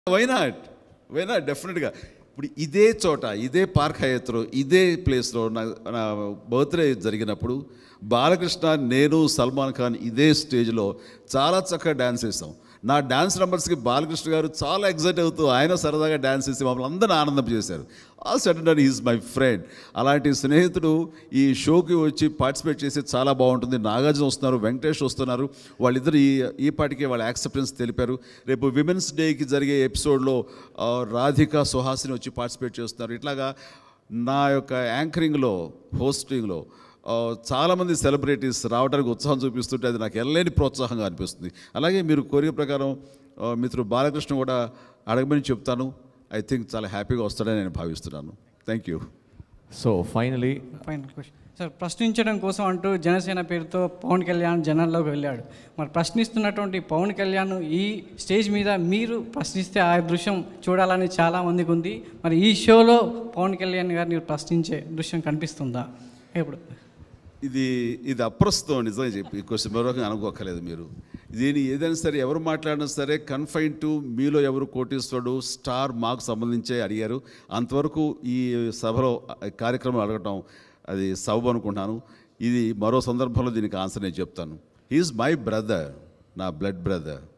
why not why not డెఫినెట్గా ఇప్పుడు ఇదే చోట ఇదే పార్క్ హయత్లో ఇదే ప్లేస్లో నా నా బర్త్డే జరిగినప్పుడు బాలకృష్ణ నేను సల్మాన్ ఖాన్ ఇదే స్టేజ్లో చాలా చక్కగా డ్యాన్స్ చేసాం నా డ్యాన్స్ నెంబర్స్కి బాలకృష్ణ గారు చాలా ఎగ్జైట్ అవుతూ ఆయన సరదాగా డ్యాన్స్ చేసి మమ్మల్ని అందరిని ఆనందం చేశారు ఆ సడన్ ఈజ్ మై ఫ్రెండ్ అలాంటి స్నేహితుడు ఈ షోకి వచ్చి పార్టిసిపేట్ చేసి చాలా బాగుంటుంది నాగార్జున వస్తున్నారు వెంకటేష్ వస్తున్నారు వాళ్ళిద్దరు ఈ ఈ పాటికే వాళ్ళ యాక్సెప్టెన్స్ తెలిపారు రేపు విమెన్స్ డేకి జరిగే ఎపిసోడ్లో ఆ, రాధిక సుహాసిని వచ్చి పార్టిసిపేట్ చేస్తున్నారు ఇట్లాగా నా యొక్క యాంకరింగ్లో హోస్టింగ్లో ఆ, చాలామంది సెలబ్రిటీస్ రావడానికి ఉత్సాహం చూపిస్తుంటే అది నాకు ఎల్లేని ప్రోత్సాహంగా అనిపిస్తుంది అలాగే మీరు కోరిక ప్రకారం ఆ, మిత్రుడు బాలకృష్ణ కూడా అడగమని చెప్తాను ఐ థింక్ చాలా హ్యాపీగా వస్తాడని నేను భావిస్తున్నాను thank you so finally final question sir ప్రశ్నించడం కోసం అంటూ జనసేన పేరుతో పవన్ కళ్యాణ్ జనాల్లోకి వెళ్ళాడు మరి ప్రశ్నిస్తున్నటువంటి పవన్ కళ్యాణ్ ఈ స్టేజ్ మీద మీరు ప్రశ్నిస్తే ఆ దృశ్యం చూడాలని చాలా మందికి ఉంది మరి ఈ షోలో పవన్ కళ్యాణ్ గారిని ప్రశ్నించే దృశ్యం కనిపిస్తుందా ఇప్పుడు ఇది ఇది అప్రస్తుతం నిజంగా చెప్పి కొంచెం మరొక అనుకోకలేదు మీరు దీని ఏదైనా సరే ఎవరు మాట్లాడినా సరే కన్ఫైన్ టు మీలో ఎవరు కోటీశ్వరుడు స్టార్ మాకు సంబంధించే అడిగారు అంతవరకు ఈ సభలో ఈ కార్యక్రమం అడగటం అది సబబు అనుకుంటున్నాను ఇది మరో సందర్భంలో దీనికి ఆన్సర్ నేను చెప్తాను హీఈస్ మై బ్రదర్ నా బ్లడ్ బ్రదర్